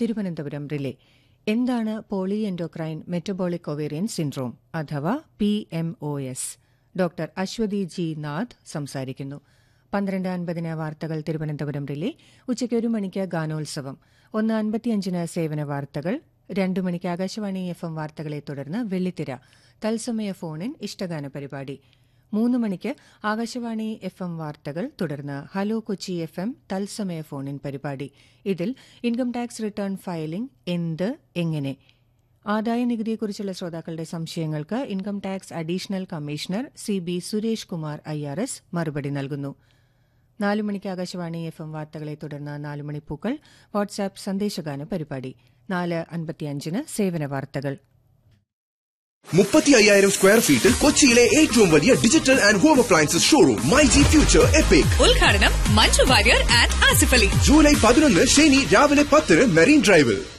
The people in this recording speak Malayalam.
തിരുവനന്തപുരം റിലേ എന്താണ് poly endocrine metabolic ovarian syndrome അഥവാ P M O S doctor Aswathy G Nath സംസാരിക്കുന്നു പന്ത്രണ്ട് അൻപതിന് വാർത്തകൾ തിരുവനന്തപുരം റിലേ ഉച്ചയ്ക്ക് ഒരു മണിക്ക് ഗാനോത്സവം ഒന്ന് അൻപത്തിയഞ്ചിന് സേവന വാർത്തകൾ രണ്ടു മണിക്ക് ആകാശവാണി എഫ് എം വാർത്തകളെ തുടർന്ന് വെള്ളിത്തിര തത്സമയ ഫോണിൻ ഇഷ്ടഗാന പരിപാടി മൂന്ന് മണിക്ക് ആകാശവാണി എഫ് എം വാർത്തകൾ തുടർന്ന് ഹലോ കൊച്ചി എഫ് എം തത്സമയ ഫോണിൻ പരിപാടി ഇതിൽ ഇൻകം ടാക്സ് റിട്ടേൺ ഫയലിംഗ് എന്ത് എങ്ങനെ ആദായ നികുതിയെക്കുറിച്ചുള്ള ശ്രോതാക്കളുടെ സംശയങ്ങൾക്ക് income tax additional commissioner C B Suresh Kumar I R S മറുപടി നൽകുന്നു നാലു മണിക്ക് ആകാശവാണി എഫ് എം വാർത്തകളെ തുടർന്ന് നാലു മണിപ്പൂക്കൾ വാട്സാപ്പ് സന്ദേശഗാന പരിപാടി നാല് അൻപത്തിയഞ്ചിന് സേവന വാർത്തകൾ മുപ്പത്തി അയ്യായിരം സ്ക്വയർ ഫീറ്റിൽ കൊച്ചിയിലെ ഏറ്റവും വലിയ digital and home appliances showroom my G future epic ഉദ്ഘാടനം മഞ്ജു വാര്യർ ആൻഡ് ആസിഫ് അലി ജൂലൈ പതിനൊന്ന് ശനി രാവിലെ പത്തിന് മെറീൻ ഡ്രൈവിൽ